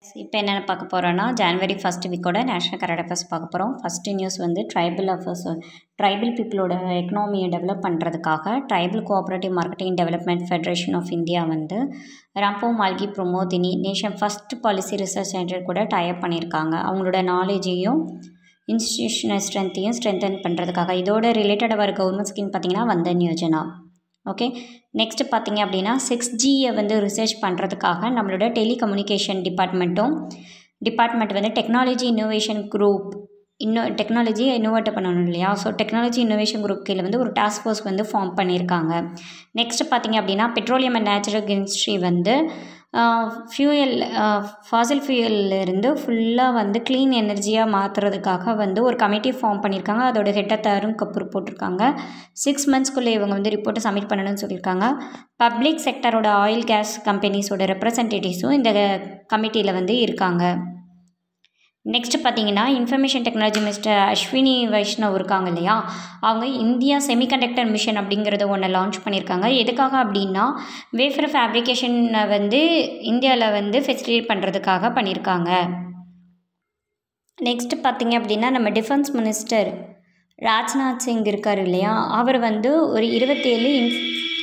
இப்போ என்னென்ன பார்க்க போகிறோன்னா ஜனவரி ஃபஸ்ட் வீக்கோட நேஷ்னல் கரண்ட் அஃபேர்ஸ் பார்க்க போகிறோம் ஃபஸ்ட்டு நியூஸ் வந்து ட்ரைபல் அஃபேர்ஸ் ட்ரைபல் பீப்புளோட எக்கனாமியை டெவலப் பண்ணுறதுக்காக tribal cooperative marketing development federation of India வந்து ரம்போ மால்கி ப்ரொமோதினி nation first policy research centre கூட டைப் பண்ணியிருக்காங்க அவங்களோட நாலேஜையும் இன்ஸ்டியூஷனல் ஸ்ட்ரென்த்தையும் ஸ்ட்ரென்தன் பண்ணுறதுக்காக இதோட ரிலேட்டடாக வர கவர்மெண்ட் ஸ்கீம் பார்த்திங்கன்னா வந்தன் யோஜனா ஓகே நெக்ஸ்ட்டு பார்த்தீங்க அப்படின்னா சிக்ஸ் ஜியை வந்து ரிசர்ச் பண்ணுறதுக்காக நம்மளோட டெலிகம்யூனிகேஷன் டிபார்ட்மெண்ட்டும் டிபார்ட்மெண்ட் வந்து டெக்னாலஜி இன்னோவேஷன் குரூப் இன்னோ டெக்னாலஜியை இன்னோவேட் பண்ணணும் இல்லையா ஸோ டெக்னாலஜி இன்னோவேஷன் குரூப் கீழே வந்து ஒரு டாஸ்க் ஃபோர்ஸ் வந்து ஃபார்ம் பண்ணியிருக்காங்க நெக்ஸ்ட்டு பார்த்தீங்க அப்படின்னா பெட்ரோலியம் அண்ட் நேச்சுரல் கெமிஸ்ட்ரி வந்து ஃபியூயல் ஃபாசில் ஃபியூயல்லேருந்து ஃபுல்லாக வந்து க்ளீன் எனர்ஜியாக மாற்றுறதுக்காக வந்து ஒரு கமிட்டி ஃபார்ம் பண்ணியிருக்காங்க அதோட ஹெட்டை தரும் கப்பூர் போட்டிருக்காங்க சிக்ஸ் மந்த்ஸ்க்குள்ளே இவங்க வந்து ரிப்போர்ட்டை சப்மிட் பண்ணணும்னு சொல்லியிருக்காங்க பப்ளிக் செக்டரோட ஆயில் கேஸ் கம்பெனிஸோட ரெப்ரசன்டேட்டிவ்ஸும் இந்த கமிட்டியில் வந்து இருக்காங்க நெக்ஸ்ட் பார்த்தீங்கன்னா information technology mister Ashwini Vaishnaw இருக்காங்க இல்லையா அவங்க இந்தியா செமிகண்டக்டர் மிஷன் அப்படிங்கிறத ஒன்று லான்ச் பண்ணியிருக்காங்க எதுக்காக அப்படின்னா வேஃபர் ஃபேப்ரிகேஷனை வந்து இந்தியாவில் வந்து ஃபெசிலிட்டேட் பண்ணுறதுக்காக பண்ணியிருக்காங்க நெக்ஸ்ட்டு பார்த்தீங்க அப்படின்னா நம்ம டிஃபென்ஸ் மினிஸ்டர் ராஜ்நாத் சிங் இருக்கார் இல்லையா அவர் வந்து ஒரு இருபத்தேழு இன்ஃப்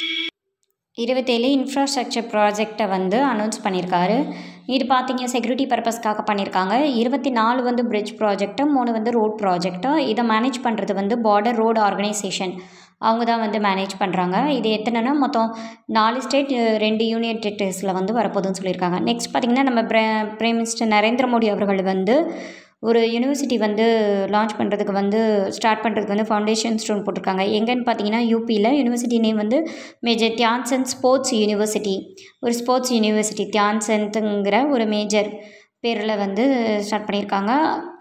இருபத்தேழு இன்ஃப்ராஸ்ட்ரக்சர் ப்ராஜெக்டை வந்து அனௌன்ஸ் பண்ணியிருக்காரு இது பார்த்தீங்க செக்யூரிட்டி பர்பஸ்க்காக பண்ணியிருக்காங்க இருபத்தி நாலு வந்து பிரிட்ஜ் ப்ராஜெக்ட்டு மூணு வந்து ரோட் ப்ராஜெக்ட்டு இதை மேனேஜ் பண்ணுறது வந்து பார்டர் ரோடு ஆர்கனைசேஷன் அவங்க தான் வந்து மேனேஜ் பண்ணுறாங்க இது எத்தனைன்னா மொத்தம் நாலு ஸ்டேட் ரெண்டு யூனியன் டெரிட்டரிஸில் வந்து வரப்போகுதுன்னு சொல்லியிருக்காங்க நெக்ஸ்ட் பார்த்திங்கன்னா நம்ம பிரைம் மினிஸ்டர் நரேந்திர மோடி அவர்கள் வந்து ஒரு யூனிவர்சிட்டி வந்து லான்ச் பண்ணுறதுக்கு வந்து ஸ்டார்ட் பண்ணுறதுக்கு வந்து ஃபவுண்டேஷன் ஸ்டோன் போட்டிருக்காங்க எங்கன்னு பார்த்தீங்கன்னா யூபியில் யூனிவர்சிட்டி நேம் வந்து மேஜர் தியான்சந்த் ஸ்போர்ட்ஸ் யூனிவர்சிட்டி ஒரு ஸ்போர்ட்ஸ் யூனிவர்சிட்டி தியான்சந்த்ங்கிற ஒரு மேஜர் பேரில் வந்து ஸ்டார்ட் பண்ணியிருக்காங்க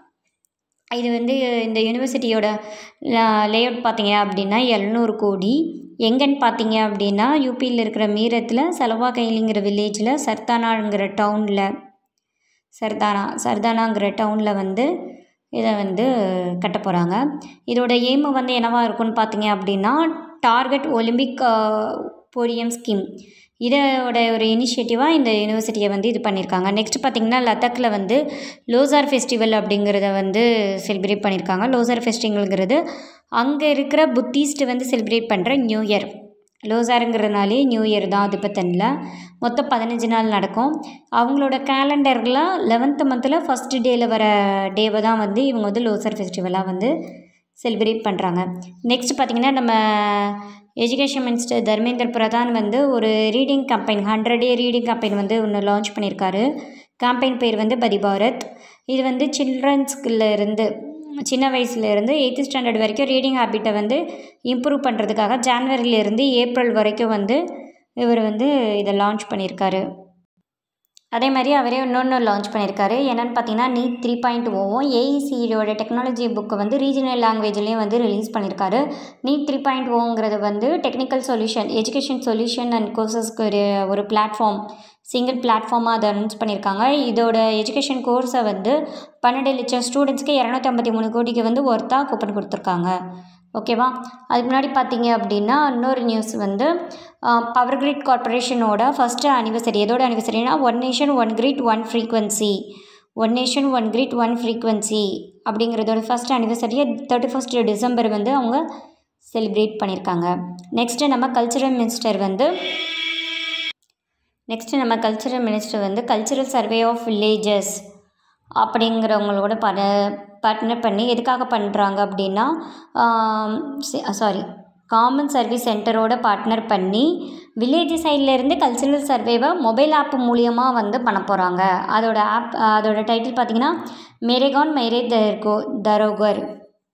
இது வந்து இந்த யூனிவர்சிட்டியோட லேஅவுட் பார்த்தீங்க அப்படின்னா எழுநூறு கோடி எங்கன்னு பார்த்தீங்க அப்படின்னா யூபியில் இருக்கிற மீரத்தில் செலவா கைலிங்கிற வில்லேஜில் சர்தானாங்கிற டவுனில் சர்தானா சர்தானாங்கிற டவுனில் வந்து இதை வந்து கட்ட போகிறாங்க இதோட எய்மு வந்து என்னவாக இருக்கும்னு பார்த்தீங்க அப்படின்னா டார்கெட் ஒலிம்பிக் போடியம் ஸ்கீம் இதோட ஒரு இனிஷியேட்டிவாக இந்த யூனிவர்சிட்டியை வந்து இது பண்ணியிருக்காங்க நெக்ஸ்ட் பார்த்திங்கன்னா லத்தாக்கில் வந்து லோசார் ஃபெஸ்டிவல் அப்படிங்கிறத வந்து செலிப்ரேட் பண்ணியிருக்காங்க லோசார் ஃபெஸ்டிவல்ங்கிறது அங்கே இருக்கிற புத்திஸ்ட் வந்து செலிப்ரேட் பண்ணுற நியூ இயர் லோசாருங்கிறதுனாலே நியூ இயர் தான் திபத்தனில் மொத்தம் பதினஞ்சு நாள் நடக்கும் அவங்களோட கேலண்டரில் லெவன்த்து மந்தில் ஃபஸ்ட்டு டேயில் வர டேவை தான் வந்து இவங்க வந்து லோசர் ஃபெஸ்டிவலாக வந்து செலிப்ரேட் பண்ணுறாங்க நெக்ஸ்ட் பார்த்திங்கன்னா நம்ம எஜுகேஷன் மினிஸ்டர் தர்மேந்திர பிரதான் வந்து ஒரு reading campaign hundred day reading campaign வந்து ஒன்று லான்ச் பண்ணியிருக்காரு கேம்பெயின் பேர் வந்து பதி பாரத் இது வந்து சில்ட்ரன்ஸ்குள்ள இருந்து சின்ன வயசுலேருந்து எயித்து ஸ்டாண்டர்ட் வரைக்கும் ரீடிங் ஹேபிட்டை வந்து இம்ப்ரூவ் பண்ணுறதுக்காக ஜான்வரியிலேருந்து ஏப்ரல் வரைக்கும் வந்து இவர் வந்து இதை லான்ச் பண்ணியிருக்காரு அதே மாதிரி அவரே இன்னொன்று லான்ச் பண்ணியிருக்காரு என்னென்னு பார்த்தீங்கன்னா நீட் த்ரீ பாயிண்ட் ஓவும் ஏஇசியோட டெக்னாலஜி புக்கை வந்து ரீஜனல் லாங்குவேஜ்லேயும் வந்து ரிலீஸ் பண்ணியிருக்காரு நீட் த்ரீ பாயிண்ட் ஓங்கிறது வந்து technical solution education solution and கோர்சஸ்க்கு ஒரு ஒரு பிளாட்ஃபார்ம் சிங்கிள் பிளாட்ஃபார்மாக அதை அனௌன்ஸ் பண்ணியிருக்காங்க இதோட எஜுகேஷன் கோர்ஸை வந்து பன்னெண்டு லட்சம் ஸ்டூடெண்ட்ஸ்க்கு இரநூத்தி ஐம்பத்தி மூணு கோடிக்கு வந்து ஒர்த்தாக கூப்பன் கொடுத்துருக்காங்க ஓகேவா அதுக்கு முன்னாடி பார்த்தீங்க அப்படின்னா இன்னொரு நியூஸ் வந்து பவர் கிரிட் கார்பரேஷனோட ஃபஸ்ட்டு அனிவர்சரி எதோட அனிவர்சரினா one nation one grid one frequency one nation one grid one frequency அப்படிங்கிறதோட ஃபஸ்ட் அனிவர்சரியை தேர்ட்டி ஃபஸ்ட் டிசம்பர் வந்து அவங்க செலிப்ரேட் பண்ணியிருக்காங்க நெக்ஸ்ட்டு நம்ம கல்ச்சுரல் மினிஸ்டர் வந்து நெக்ஸ்ட்டு நம்ம கல்ச்சுரல் மினிஸ்டர் வந்து கல்ச்சுரல் சர்வே ஆஃப் வில்லேஜஸ் அப்படிங்கிறவங்களோட பட பார்ட்னர் பண்ணி எதுக்காக பண்ணுறாங்க அப்படின்னா சாரி காமன் சர்வீஸ் சென்டரோட பார்ட்னர் பண்ணி வில்லேஜ் சைட்லேருந்து கல்ச்சுரல் சர்வேவை மொபைல் ஆப் மூலியமாக வந்து பண்ண போகிறாங்க அதோட ஆப் அதோட டைட்டில் பார்த்திங்கன்னா மேரேகான் மேரே தர்கோ தரோகர்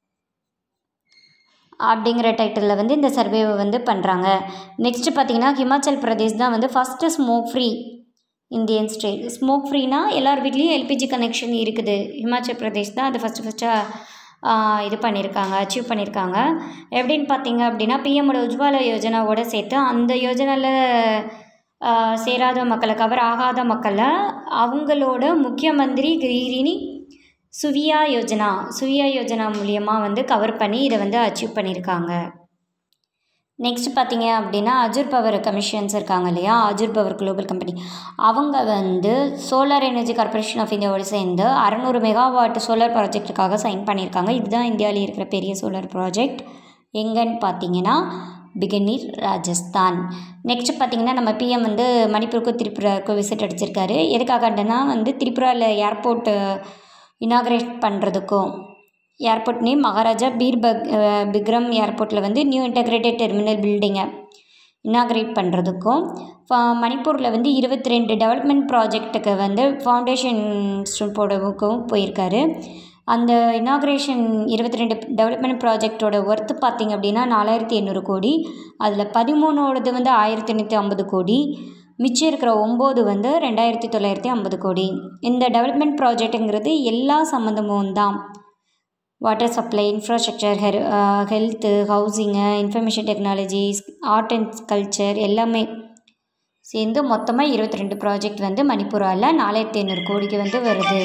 அப்படிங்கிற டைட்டிலில் வந்து இந்த சர்வேவை வந்து பண்ணுறாங்க நெக்ஸ்ட்டு பார்த்திங்கன்னா ஹிமாச்சல் பிரதேஷ் தான் வந்து first smoke free Indian state smoke ஃப்ரீனா எல்லார் வீட்லேயும் எல்பிஜி கனெக்ஷன் இருக்குது ஹிமாச்சல் பிரதேஷ் தான் அது ஃபஸ்ட்டு ஃபஸ்ட்டாக இது பண்ணியிருக்காங்க அச்சீவ் பண்ணியிருக்காங்க எப்படின்னு பார்த்தீங்க அப்படின்னா பிஎம்மோட உஜ்வாலா யோஜனாவோட சேர்த்து அந்த யோஜனாவில் சேராத மக்களை கவர் ஆகாத மக்களை அவங்களோட முக்கிய மந்திரி கிரிகிரினி சுவியா யோஜனா சுவியா யோஜனா மூலியமாக வந்து கவர் பண்ணி இதை வந்து அச்சீவ் பண்ணியிருக்காங்க நெக்ஸ்ட் பார்த்தீங்க அப்படின்னா அஜூர் பவர் கமிஷன்ஸ் இருக்காங்க இல்லையா அஜூர் பவர் குளோபல் கம்பெனி அவங்க வந்து சோலார் எனர்ஜி கார்பரேஷன் ஆஃப் இந்தியாவோட சேர்ந்து அறநூறு மெகாவாட் சோலார் ப்ராஜெக்ட்டுக்காக சைன் பண்ணியிருக்காங்க இதுதான் இந்தியாவில் இருக்கிற பெரிய சோலார் ப்ராஜெக்ட் எங்கன்னு பார்த்தீங்கன்னா பிகனீர் ராஜஸ்தான் நெக்ஸ்ட் பார்த்தீங்கன்னா நம்ம பிஎம் வந்து மணிப்பூருக்கும் திரிபுராவுக்கும் விசிட் அடிச்சிருக்காரு எதுக்காகன்னா வந்து திரிபுராவில் ஏர்போர்ட்டு இனாக்ரேட் பண்ணுறதுக்கும் ஏர்போர்ட் நேம் மகாராஜா பீர் பக் பிக்ரம் ஏர்போர்ட்டில் வந்து நியூ இன்டகிரேட்டட் டெர்மினல் பில்டிங்கை இனாக்ரேட் பண்ணுறதுக்கும் மணிப்பூரில் வந்து இருபத்தி ரெண்டு டெவலப்மெண்ட் ப்ராஜெக்ட்டுக்கு வந்து ஃபவுண்டேஷன் போடவுக்கும் போயிருக்காரு அந்த இனாக்ரேஷன் இருபத்தி ரெண்டு டெவலப்மெண்ட் ப்ராஜெக்டோட ஒர்த்து பார்த்திங்க அப்படின்னா நாலாயிரத்தி எண்ணூறு கோடி அதில் பதிமூணோடது வந்து ஆயிரத்தி எண்ணூற்றி ஐம்பது கோடி மிச்சம் இருக்கிற ஒம்பது வந்து ரெண்டாயிரத்தி தொள்ளாயிரத்தி ஐம்பது கோடி இந்த டெவலப்மெண்ட் ப்ராஜெக்ட்டுங்கிறது எல்லா சம்மந்தமும் தான் water supply infrastructure her health housing information technologies art and culture எல்லாமே சேர்ந்து மொத்தமாக இருபத்தி ரெண்டு ப்ராஜெக்ட் வந்து மணிப்பூரால் நாலாயிரத்தி ஐநூறு கோடிக்கு வந்து வருது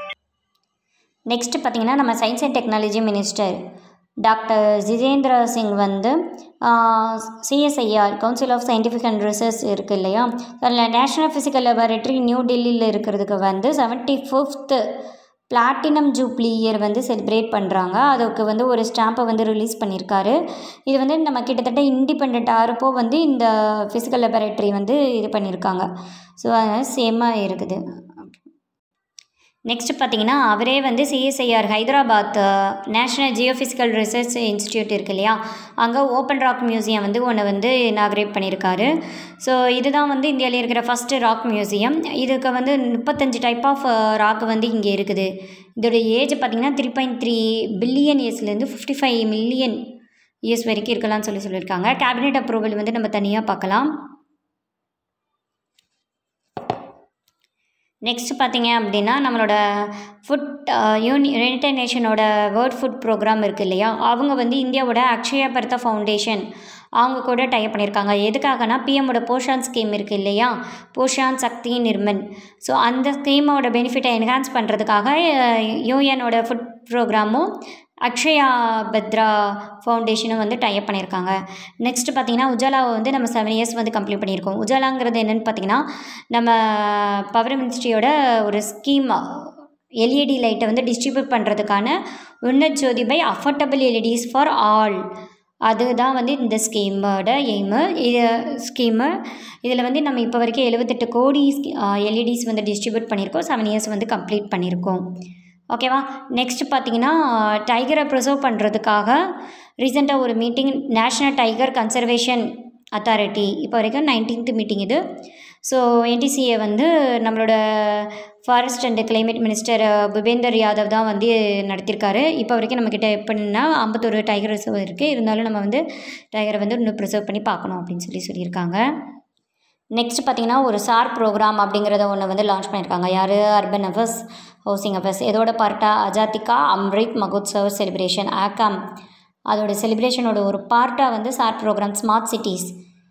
நெக்ஸ்ட்டு பார்த்திங்கன்னா நம்ம science and technology minister doctor Jitendra Singh வந்து CSIR council of scientific and research இருக்குது இல்லையா அதில் நேஷ்னல் ஃபிசிக்கல் லெபார்ட்டரி நியூ டெல்லியில் இருக்கிறதுக்கு வந்து seventy fifth platinum jubilee year வந்து செலிப்ரேட் பண்ணுறாங்க அதுக்கு வந்து ஒரு ஸ்டாம்பை வந்து ரிலீஸ் பண்ணியிருக்காரு இது வந்து நம்ம கிட்டத்தட்ட இண்டிபெண்ட் ஆகிறப்போ வந்து இந்த ஃபிசிக்கல் லெபார்ட்டரி வந்து இது பண்ணியிருக்காங்க ஸோ அதனால் சேமாக இருக்குது நெக்ஸ்ட் பார்த்தீங்கன்னா அவரே வந்து CSIR Hyderabad national geophysical research institute இருக்கு இல்லையா அங்கே ஓப்பன் ராக் மியூசியம் வந்து ஒன்று வந்து இனாக்ரேட் பண்ணியிருக்காரு ஸோ இதுதான் வந்து இந்தியாவில் இருக்கிற ஃபஸ்ட்டு ராக் மியூசியம் இதுக்கு வந்து முப்பத்தஞ்சு டைப் ஆஃப் ராக் வந்து இங்கே இருக்குது இதோட ஏஜ் பார்த்திங்கன்னா த்ரீ பாயிண்ட் த்ரீ பில்லியன் இயர்ஸ்லேருந்து ஃபிஃப்டி ஃபைவ் மில்லியன் இயர்ஸ் வரைக்கும் இருக்கலாம்னு சொல்லி சொல்லியிருக்காங்க கேபினெட் அப்ரூவல் வந்து நம்ம தனியாக பார்க்கலாம் நெக்ஸ்ட் பார்த்தீங்க அப்படின்னா நம்மளோட ஃபுட் யூனி யுனைடட் நேஷனோட வேர்ல்ட் ஃபுட் ப்ரோக்ராம் இருக்குது இல்லையா அவங்க வந்து இந்தியாவோட அக்ஷயா பர்தா ஃபவுண்டேஷன் அவங்க கூட டைப் பண்ணியிருக்காங்க எதுக்காகனா பிஎம்மோட போஷான் ஸ்கீம் இருக்குது இல்லையா போஷான் சக்தி நிர்மல் ஸோ அந்த ஸ்கீமோட பெனிஃபிட்டை என்ஹான்ஸ் பண்ணுறதுக்காக யூஎனோட ஃபுட் ப்ரோக்ராமும் அக்ஷயா பத்ரா ஃபவுண்டேஷனும் வந்து டைப் பண்ணியிருக்காங்க நெக்ஸ்ட் பார்த்திங்கன்னா உஜாலாவை வந்து நம்ம செவன் இயர்ஸ் வந்து கம்ப்ளீட் பண்ணியிருக்கோம் உஜாலாங்கிறது என்னென்னு பார்த்திங்கன்னா நம்ம பவர் மினிஸ்ட்ரியோட ஒரு ஸ்கீம் எல்இடி லைட்டை வந்து டிஸ்ட்ரிபியூட் பண்ணுறதுக்கான Unnat Jyoti by affordable LEDs for all அதுதான் வந்து இந்த ஸ்கீமோட எய்மு இது ஸ்கீமு இதில் வந்து நம்ம இப்போ வரைக்கும் எழுபத்தெட்டு கோடி எல்இடிஸ் வந்து டிஸ்ட்ரிபியூட் பண்ணியிருக்கோம் செவன் இயர்ஸ் வந்து கம்ப்ளீட் பண்ணியிருக்கோம் ஓகேவா நெக்ஸ்ட் பார்த்தீங்கன்னா டைகரை ப்ரிசர்வ் பண்ணுறதுக்காக ரீசெண்டாக ஒரு meeting national tiger conservation authority இப்போ வரைக்கும் நைன்டீன்த் மீட்டிங் இது ஸோ என்டிசியை வந்து நம்மளோட forest and climate minister Bhupender Yadav தான் வந்து நடத்தியிருக்காரு இப்போ வரைக்கும் நம்மக்கிட்ட எப்படின்னா ஐம்பத்தொரு டைகர் ரிசர்வ் இருக்குது இருந்தாலும் நம்ம வந்து டைகரை வந்து இன்னும் ப்ரிசர்வ் பண்ணி பார்க்கணும் அப்படின்னு சொல்லி சொல்லியிருக்காங்க நெக்ஸ்ட் பார்த்திங்கன்னா ஒரு சார் ப்ரோக்ராம் அப்படிங்கிறத ஒன்று வந்து லான்ச் பண்ணியிருக்காங்க யார் அர்பன் அஃபர்ஸ் ஹவுசிங் அஃபேர்ஸ் இதோட பார்ட்டாக அஜாத்திகா அம்ரித் மகோத்சவ் செலிப்ரேஷன் ஆக்காம் அதோட செலிப்ரேஷனோட ஒரு பார்ட்டாக வந்து SAAR programme smart cities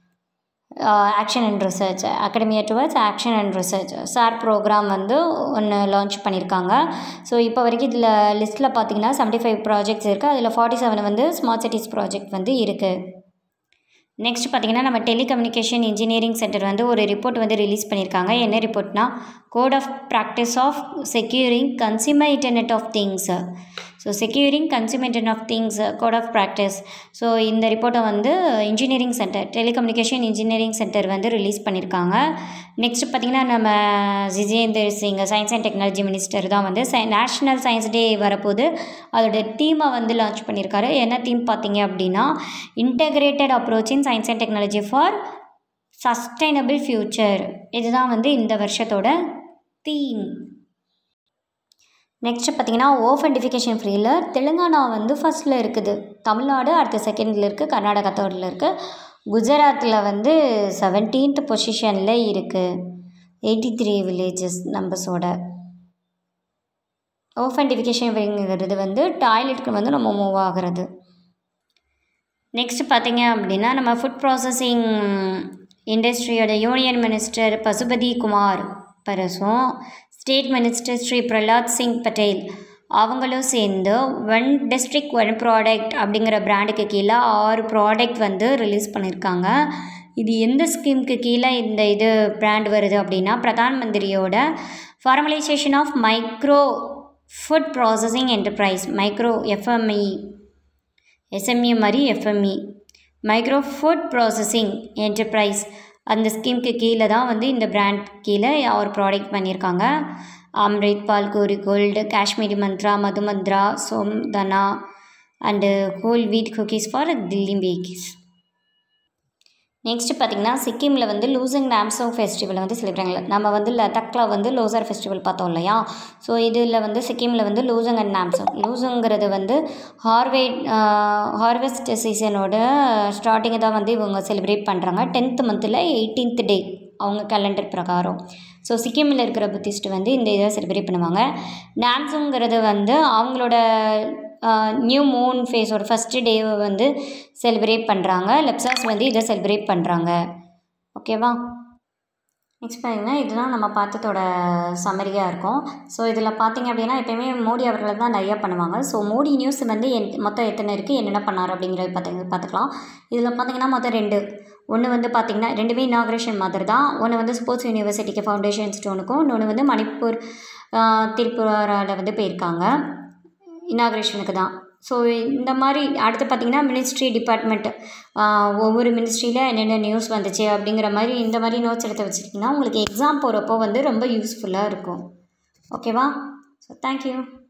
action and research academia towards action and research SAAR programme வந்து ஒன்று லான்ச் பண்ணியிருக்காங்க ஸோ இப்போ வரைக்கும் இதில் லிஸ்ட்டில் பார்த்தீங்கன்னா செவன்ட்டி ஃபைவ் ப்ராஜெக்ட்ஸ் இருக்குது அதில் ஃபார்ட்டி செவன் வந்து ஸ்மார்ட் சிட்டிஸ் ப்ராஜெக்ட் வந்து இருக்குது நெக்ஸ்ட் பார்த்திங்கன்னா நம்ம டெலிகம்யூனிகேஷன் இன்ஜினியரிங் சென்டர் வந்து ஒரு ரிப்போர்ட் வந்து ரிலீஸ் பண்ணியிருக்காங்க என்ன ரிப்போர்ட்னா code of practice of securing consumer internet of things so securing consumer internet of things code of practice so இந்த ரிப்போர்ட்டை வந்து engineering centre telecommunication engineering centre வந்து ரிலீஸ் பண்ணியிருக்காங்க நெக்ஸ்ட் பார்த்திங்கன்னா நம்ம ஜிஜேந்தர் Singh science and technology minister தான் வந்து சை நேஷ்னல் சயின்ஸ் டே வரப்போது அதோட தீமை வந்து லான்ச் பண்ணியிருக்காரு என்ன தீம் பார்த்தீங்க அப்படின்னா integrated approach in science and technology for sustainable future இதுதான் வந்து இந்த வருஷத்தோட தீம் நெக்ஸ்ட்டு பார்த்தீங்கன்னா ஓஃபென்டிஃபிகேஷன் ஃப்ரீயில் தெலுங்கானா வந்து ஃபஸ்ட்டில் இருக்குது தமிழ்நாடு அடுத்த செகண்டில் இருக்குது கர்நாடகா தேர்டில் இருக்குது குஜராத்தில் வந்து செவன்டீன்த் பொசிஷனில் இருக்குது எயிட்டி த்ரீ வில்லேஜஸ் நம்பர்ஸோட ஓஃபென்டிஃபிகேஷன் ஃப்ரீங்கிறது வந்து டாய்லெட்டுக்கு வந்து நம்ம மூவ் ஆகிறது நெக்ஸ்ட் பார்த்தீங்க அப்படின்னா நம்ம ஃபுட் ப்ராசஸிங் இண்டஸ்ட்ரியோட யூனியன் மினிஸ்டர் பசுபதி குமார் பரசும் ஸ்டேட் மினிஸ்டர் ஸ்ரீ பிரலாத் சிங் பட்டேல் அவங்களும் சேர்ந்து ஒன் டிஸ்ட்ரிக்ட் ஒன் ப்ராடக்ட் அப்படிங்கிற பிராண்டுக்கு கீழே ஆறு ப்ராடக்ட் வந்து ரிலீஸ் பண்ணியிருக்காங்க இது எந்த ஸ்கீமுக்கு கீழே இந்த இது பிராண்ட் வருது அப்படின்னா பிரதான் மந்திரியோட formalisation of micro food processing enterprise micro FME SME மாதிரி FME micro food processing enterprise அந்த ஸ்கீமுக்கு கீழே தான் வந்து இந்த பிராண்ட் கீழே ஒரு ப்ராடக்ட் பண்ணியிருக்காங்க Amrit Phal Kori gold Kashmiri Mantra Madhumantra Som Dhana and whole wheat cookies for Delhi பேக்கீஸ் நெக்ஸ்ட் பார்த்திங்கன்னா சிக்கிமில் வந்து லூசங் நாம்சோ ஃபெஸ்டிவல் வந்து செலிப்ரேட் நம்ம வந்து லதக்கில் வந்து லோசர் ஃபெஸ்டிவல் பார்த்தோம் இல்லையா ஸோ இதில் வந்து சிக்கிமில் வந்து லூசங் அண்ட் நாம்சோங் லூசங்கிறது வந்து ஹார்வேட் ஹார்வெஸ்ட் சீசனோட ஸ்டார்டிங்கை தான் வந்து இவங்க செலிப்ரேட் பண்ணுறாங்க டென்த் மந்தில் எயிட்டீன்த் டே அவங்க கேலண்டர் பிரகாரம் ஸோ சிக்கிமில் இருக்கிற புத்திஸ்ட் வந்து இந்த இதை செலிப்ரேட் பண்ணுவாங்க நாம்சோங்கிறது வந்து அவங்களோட நியூ மூன் ஃபேஸோட ஃபஸ்ட்டு டேவை வந்து செலிப்ரேட் பண்ணுறாங்க லெப்சாஸ் வந்து இதை செலிப்ரேட் பண்ணுறாங்க ஓகேவா நெக்ஸ்ட் பார்த்தீங்கன்னா இதுதான் நம்ம பார்த்ததோட சம்மரியாக இருக்கும் ஸோ இதில் பார்த்தீங்க அப்படின்னா எப்பயுமே மோடி அவர்கள் தான் நிறையா பண்ணுவாங்க ஸோ மோடி நியூஸ் வந்து என் மொத்தம் எத்தனை இருக்குது என்னென்ன பண்ணார் அப்படிங்கிறது பார்த்து பார்த்துக்கலாம் இதில் பார்த்தீங்கன்னா மொத்தம் ரெண்டு ஒன்று வந்து பார்த்திங்கன்னா ரெண்டுமே இனாக்ரேஷன் மாதிரி தான் ஒன்று வந்து ஸ்போர்ட்ஸ் யூனிவர்சிட்டிக்கு ஃபவுண்டேஷன் ஸ்டோனுக்கும் இன்னொன்று வந்து மணிப்பூர் திரிபுராவில் வந்து போயிருக்காங்க இனாக்ரேஷனுக்கு தான் ஸோ இந்த மாதிரி அடுத்து பார்த்திங்கன்னா மினிஸ்ட்ரி டிபார்ட்மெண்ட் ஒவ்வொரு மினிஸ்ட்ரியில் என்னென்ன நியூஸ் வந்துச்சு அப்படிங்கிற மாதிரி இந்த மாதிரி நோட்ஸ் எடுத்து வச்சுருக்கீங்கன்னா உங்களுக்கு எக்ஸாம் போகிறப்போ வந்து ரொம்ப யூஸ்ஃபுல்லாக இருக்கும் ஓகேவா ஸோ தேங்க்யூ